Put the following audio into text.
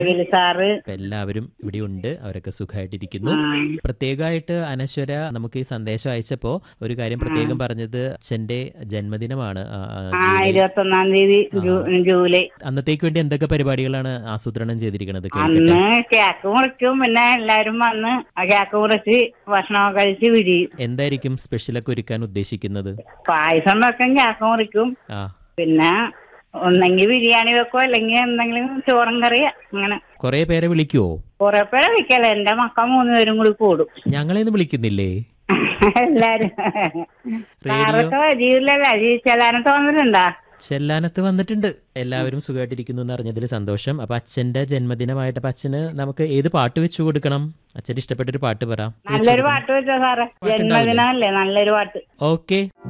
ഇതില് സാറ് അപ്പൊ എല്ലാവരും ഇവിടെ ഉണ്ട് അവരൊക്കെ സുഖമായിട്ടിരിക്കുന്നു ആ, പ്രത്യേകമായിട്ട് അനശ്വര നമുക്ക് ഈ സന്ദേശം അയച്ചപ്പോ ഒരു കാര്യം പ്രത്യേകം പറഞ്ഞത് അച്ഛന്റെ ജന്മദിനമാണ് ആ, ആ, ആ ജൂലൈ. ഇരുപത്തൊന്നാം തീയതി ജൂ- ജൂലൈ അന്നത്തേക്ക് വേണ്ടി എന്തൊക്കെ പരിപാടികളാണ് ആസൂത്രണം ചെയ്തിരിക്കുന്നത് കേൾക്കട്ടെ അന്ന് കേക്ക് മുറിക്കും പിന്നെ എല്ലാരും വന്ന് ആ കേക്ക് മുറിച്ച് ഭക്ഷണമൊക്കെ കഴിച്ച് വിരിയും എന്തായിരിക്കും സ്പെഷ്യലൊക്കെ ഒരുക്കാൻ ഉദ്ദേശിക്കുന്നത് പായസം വെക്കും കേക്ക് മുറിക്കും ആ പിന്നെ ഒന്നെങ്കിൽ ബിരിയാണി വെക്കോ അല്ലെങ്കിൽ എന്തെങ്കിലും ചോറും കറി അങ്ങനെ കുറെ പേരെ വിളിക്കുവോ കുറെ പേരെ വിളിക്കല എന്റെ മക്ക മൂന്ന് പേരും കൂടി കൂടും ഞങ്ങളെന്ന് വിളിക്കുന്നില്ലേ എല്ലാരും സാറൊക്കെ വരിയില്ലല്ലോ അരി ചെല്ലാനും തോന്നലുണ്ടാ ചെല്ലാനത്ത് വന്നിട്ടുണ്ട് എല്ലാവരും സുഖമായിട്ടിരിക്കുന്നു എന്ന് അറിഞ്ഞതിൽ സന്തോഷം അപ്പൊ അച്ഛന്റെ ജന്മദിനമായിട്ട് അപ്പൊ അച്ഛന് നമുക്ക് ഏത് പാട്ട് വെച്ചു കൊടുക്കണം അച്ഛന് ഇഷ്ടപ്പെട്ടൊരു പാട്ട് പറ നല്ലൊരു പാട്ട് വെച്ചോ സാറേ ജന്മദിനമല്ലേ നല്ലൊരു പാട്ട് ഓക്കെ